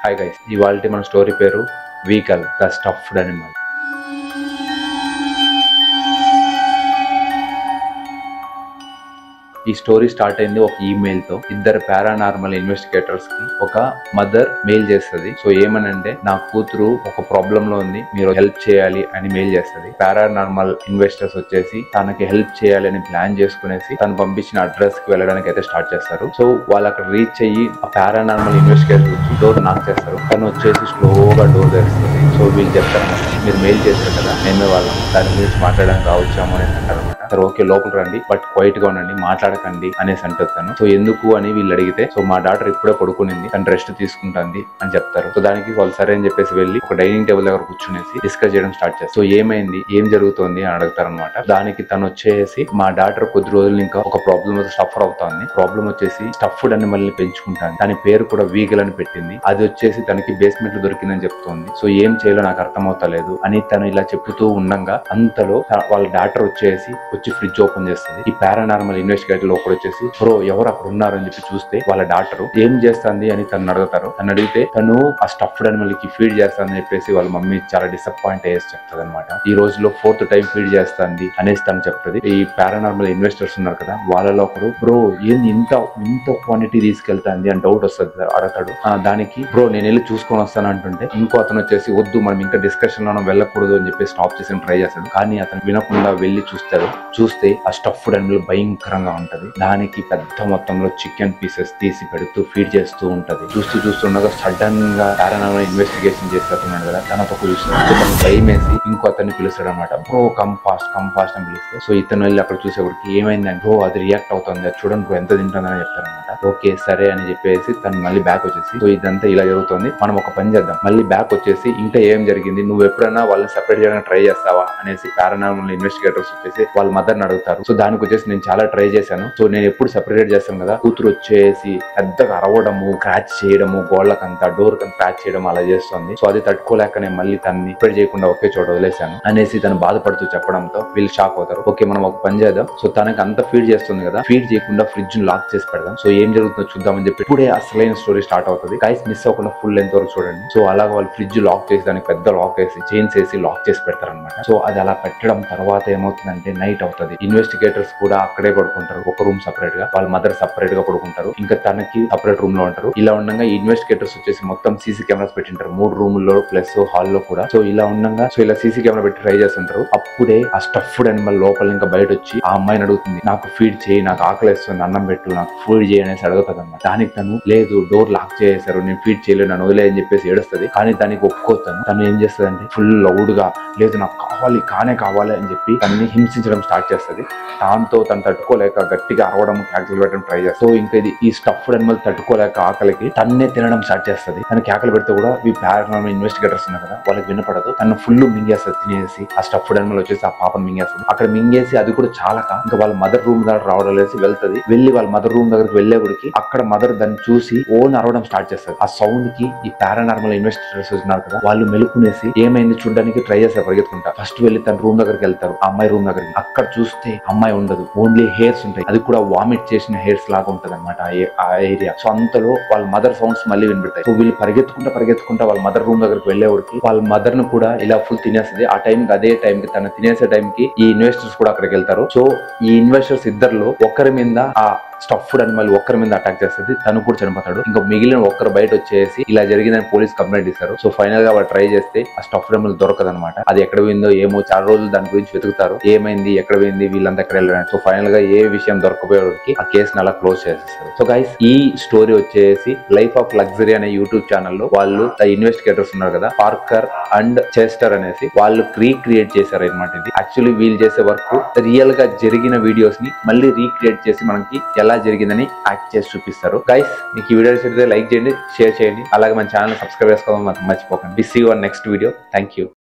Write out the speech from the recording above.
hi guys ఇవాళ మన story పేరు వీకల్ ద స్టఫ్డ్ అనిమల్ ఈ స్టోరీ స్టార్ట్ అయింది ఒక ఈమెయిల్ తో ఇద్దరు పారానార్మల్ ఇన్వెస్టిగేటర్స్ కి ఒక మదర్ మెయిల్ చేస్తుంది సో ఏమనంటే నా కూతురు ఒక ప్రాబ్లం లో ఉంది మీరు హెల్ప్ చేయాలి అని మెయిల్ చేస్తుంది పారానార్మల్ ఇన్వెస్టర్స్ వచ్చేసి తనకి హెల్ప్ చేయాలి అని ప్లాన్ చేసుకునేసి తను పంపించిన అడ్రస్ కి వెళ్ళడానికి అయితే స్టార్ట్ చేస్తారు సో వాళ్ళు అక్కడ రీచ్ అయ్యి ఆ పారానార్మల్ ఇన్వెస్టిగేటర్ వచ్చి డోర్ నాక్ చేస్తారు తను వచ్చేసి స్లోగా డోర్ తెరుస్తుంది సో వీళ్ళు చెప్తారు మీరు మెయిల్ చేశారు కదా మేమే వాళ్ళం దాని గురించి మాట్లాడడానికి రావచ్చాము అనేసి అంటారు అనమాట సరే ఓకే లోపల రండి బట్ క్వైట్ గా ఉండండి మాట్లాడకండి అనేసి అంటాను సో ఎందుకు అని వీళ్ళు అడిగితే సో మా డాక్టర్ ఇప్పుడే పడుకునింది తను రెస్ట్ తీసుకుంటుంది అని చెప్తారు సో దానికి వాళ్ళు సరే అని చెప్పేసి వెళ్ళి ఒక డైనింగ్ టేబుల్ దగ్గర కూర్చునేసి డిస్కస్ చేయడం స్టార్ట్ చేస్తారు సో ఏమైంది ఏం జరుగుతుంది అని అడుగుతారు అనమాట దానికి తను వచ్చేసి మా డాక్టర్ కొద్ది రోజులు ఇంకా ఒక ప్రాబ్లమ్ సఫర్ అవుతోంది ప్రాబ్లం వచ్చేసి స్టఫ్డ్ అనిమల్ ని పెంచుకుంటాను దాని పేరు కూడా వీగల్ అని పెట్టింది అది వచ్చేసి తనకి బేస్మెంట్ లో దొరికిందని చెప్తోంది సో ఏం చేయాలో నాకు అర్థమవుతలేదు అని తను ఇలా చెప్తూ ఉండంగా అంతలో త- వాళ్ళ డాక్టర్ వచ్చేసి వచ్చి ఫ్రిడ్జ్ ఓపెన్ చేస్తుంది ఈ పారానార్మల్ ఇన్వెస్టిగేటర్ లో ఒకడు వచ్చేసి బ్రో ఎవరు అక్కడ ఉన్నారు అని చెప్పి చూస్తే వాళ్ళ డాక్టర్ ఏం చేస్తుంది అని తను అడుగుతారు తను అడిగితే తను ఆ స్టఫ్డ్ అనిమల్ కి ఫీడ్ చేస్తానని చెప్పేసి వాళ్ళ మమ్మీ చాలా డిసప్పాయింట్ అయ్యేసి చెప్తుంది అనమాట ఈ రోజులో ఫోర్త్ టైం ఫీడ్ చేస్తుంది అనేసి తను చెప్తుంది ఈ పారానార్మల్ ఇన్వెస్టర్స్ ఉన్నారు కదా వాళ్ళలో ఒకడు బ్రో ఏంది ఇంత ఇంత క్వాంటిటీ తీసుకెళ్తాంది అని డౌట్ వస్తుంది అడతాడు ఆ, దానికి బ్రో నేను వెళ్ళి చూసుకొని వస్తాను అంటుంటే ఇంకో అతను వచ్చేసి వద్దు మనం ఇంకా డిస్కషన్ లో వెళ్ళకూడదు అని చెప్పి స్టాప్ చేసి ట్రై చేస్తాడు కానీ అతను వినకుండా వెళ్ళి చూస్తాడు చూస్తే ఆ స్టఫ్డ్ అనిమల్ భయంకరంగా ఉంటది దానికి పెద్ద మొత్తంలో చికెన్ పీసెస్ తీసి పెడుతూ ఫీడ్ చేస్తూ ఉంటది చూస్తూ చూస్తుండగా సడన్ గా పారానార్మల్ ఇన్వెస్టిగేషన్ చేస్తున్నాడు కదా తన పక్క చూస్తాడు సో తను భయం వేసి ఇంకో అతన్ని పిలుస్తాడు అనమాట bro come fast come fast అని పిలిస్తే సో ఇతను వెళ్ళి అక్కడ చూసేవాడికి ఏమైందంటే బ్రో అది రియాక్ట్ అవుతుంది అది చూడండి బ్రో ఎంత తింటుందని చెప్తారనమాట ఓకే సరే అని చెప్పేసి తను మళ్ళీ బ్యాక్ వచ్చేసి సో ఇదంతా ఇలా జరుగుతుంది మనం ఒక పని చేద్దాం మళ్ళీ బ్యాక్ వచ్చేసి ఇంకా ఏం జరిగింది నువ్వు ఎప్పుడైనా వాళ్ళని సెపరేట్ చేయడానికి ట్రై చేస్తావా అనేసి పారానార్మల్ ఇన్వెస్టిగేటర్స్ వచ్చేసి వాళ్ళ మదర్ ని అడుగుతారు సో దానికి వచ్చేసి నేను చాలా ట్రై చేశాను సో నేను ఎప్పుడు సెపరేట్ చేస్తాను కదా కూతురు వచ్చేసి పెద్దగా అరవడము క్రాచ్ చేయడము గోళ్ళకంతా డోర్ కంతా క్రాచ్ చేయడం అలా చేస్తుంది సో అది తట్టుకోలేక నేను మళ్ళీ తనని సెపరేట్ చేయకుండా ఒకే చోట వదిలేశాను అనేసి తను బాధపడుతూ చెప్పడంతో వీళ్ళు షాక్ అవుతారు ఓకే మనం ఒక పని చేద్దాం సో తనకి అంత ఫీడ్ చేస్తుంది కదా ఫీడ్ చేయకుండా ఫ్రిడ్జ్ లాక్ చేసి పెడదాం సో ఏం జరుగుతుందో చూద్దామని చెప్పి ఇప్పుడే అసలైన స్టోరీ స్టార్ట్ అవుతుంది గైస్ మిస్ అవ్వకుండా ఫుల్ లెంత్ వరకు చూడండి సో అలాగ వాళ్ళు ఫ్రిడ్జ్ లాక్ చేసి దానికి పెద్ద లాక్ వేసి చైన్స్ వేసి లాక్ చేసి పెడతారనమాట సో అది అలా పెట్టడం తర్వాత ఏమవుతుందంటే నైట్ అవుతుంది ఇన్వెస్టిగేటర్స్ కూడా అక్కడే పడుకుంటారు ఒక రూమ్ సపరేట్ గా వాళ్ళ మదర్ సపరేట్ గా పడుకుంటారు ఇంకా తనకి సపరేట్ రూమ్ లో ఉంటారు ఇలా ఉండగా ఈ ఇన్వెస్టిగేటర్స్ వచ్చేసి మొత్తం సీసీ కెమెరాస్ పెట్టింటారు మూడు రూముల్లో ప్లస్ హాల్లో కూడా సో ఇలా ఉండగా సో ఇలా సీసీ కెమెరా పెట్టి ట్రై చేస్తుంటారు అప్పుడే ఆ స్టఫ్డ్ అనిమల్ లోపల ఇంకా బయట వచ్చి ఆ అమ్మాయిని అడుగుతుంది నాకు ఫీడ్ చేయి నాకు ఆకలిస్తుంది అన్నం పెట్టు నాకు ఫీడ్ చేయి అనేసి అడుగుతుంది అన్నమాట దానికి తను లేదు డోర్ లాక్ చేసేసారు నేను ఫీడ్ చేయలేదు నన్ను వదిలే అని చెప్పేసి ఏడుస్తుంది కానీ దానికి ఒప్పుకోతాను తను ఏం చేస్తుంది అంటే ఫుల్ లౌడ్ గా లేదు నాకు కావాలి కానే కావాలి అని చెప్పి తనని హింసించడం స్టార్ట్ చేస్తుంది దాంతో తను తట్టుకోలేక గట్టిగా అరవడం క్యాకలు పెట్టడం ట్రై చేస్తుంది సో ఇంకా ఇది ఈ స్టఫ్డ్ అనిమల్ తట్టుకోలేక ఆకలికి తన్నే తినడం స్టార్ట్ చేస్తుంది తను కేకలు పెడితే కూడా ఈ పారానార్మల్ ఇన్వెస్టిగేటర్స్ ఉన్నారు కదా వాళ్ళకి వినపడదు తను ఫుల్ మింగేస్తుంది తినేసి ఆ స్టఫ్డ్ అనిమల్ వచ్చేసి ఆ పాపను మింగేస్తుంది అక్కడ మింగేసి అది కూడా చాలక ఇంకా వాళ్ళ మదర్ రూమ్ దగ్గర రావడం లేసి వెళ్తది వెళ్ళి వాళ్ళ మదర్ రూమ్ దగ్గరికి వెళ్ళేవాడికి అక్కడ మదర్ దాన్ని చూసి ఓన్ అరవడం స్టార్ట్ చేస్తారు ఆ సౌండ్ కి ఈ పారానార్మల్ ఇన్వెస్టిగేటర్స్ ఉన్నారు కదా వాళ్ళు మెలుకునేసి ఏమైంది చూడడానికి ట్రై చేస్తారు పరిగెత్తుకుంటా ఫస్ట్ వెళ్ళి తన రూమ్ దగ్గరికి వెళ్తారు ఆ అమ్మాయి రూమ్ దగ్గరికి అక్కడ చూస్తే అమ్మాయి ఉండదు ఓన్లీ హెయిర్స్ ఉంటాయి అది కూడా వామిట్ చేసిన హెయిర్స్ లాగా ఉంటది అనమాట ఆ ఏరియా సో అంతలో వాళ్ళ మదర్ సౌండ్స్ మళ్ళీ వినబడతాయి సో వీళ్ళు పరిగెత్తుకుంటా పరిగెత్తుకుంటా వాళ్ళ మదర్ రూమ్ దగ్గరికి వెళ్ళేవాడికి వాళ్ళ మదర్ ను కూడా ఇలా ఫుల్ తినేస్తుంది ఆ టైం అదే టైం కి తను తినేసే టైం కి ఈ ఇన్వెస్టర్స్ కూడా అక్కడికి వెళ్తారు సో ఈ ఇన్వెస్టర్స్ ఇద్దరిలో ఒకరి మీద ఆ స్టఫ్డ్ అనిమల్ ఒక్కరి మీద అటాక్ చేస్తుంది తను కూడా చనిపోతాడు ఇంకా మిగిలిన ఒక్కరు బయట వచ్చేసి ఇలా జరిగిందని పోలీస్ కంప్లైంట్ ఇస్తారు సో ఫైనల్ గా వాళ్ళు ట్రై చేస్తే ఆ స్టఫ్డ్ అనిమల్ దొరకదు అనమాట అది ఎక్కడ పోయిందో ఏమో చాలా రోజులు దాని గురించి వెతుకుతారు ఏమైంది ఎక్కడ పోయింది వీళ్ళంతా ఎక్కడ వెళ్ళారు సో ఫైనల్ గా ఏ విషయం దొరకపోయేవాడికి ఆ కేసుని అలా క్లోజ్ చేసేస్తారు సో గైస్ ఈ స్టోరీ వచ్చేసి లైఫ్ ఆఫ్ లగ్జరీ అనే యూట్యూబ్ ఛానల్లో వాళ్ళు ఇన్వెస్టిగేటర్స్ ఉన్నారు కదా పార్కర్ అండ్ చేస్టర్ అనేసి వాళ్ళు రీక్రియేట్ చేశారు అనమాట ఇది యాక్చువల్లీ వీళ్ళు చేసే వర్క్ రియల్ గా జరిగిన వీడియోస్ ని మళ్ళీ రీక్రియేట్ చేసి మనకి ఎలా జరిగిందని యాక్ట్ చేసి చూపిస్తారు గైస్ మీకు ఈ వీడియో నచ్చితే లైక్ చేయండి షేర్ చేయండి అలాగే మన ఛానల్ సబ్స్క్రైబ్ చేసుకోవడం మాత్రం మర్చిపోకండి see your next video thank you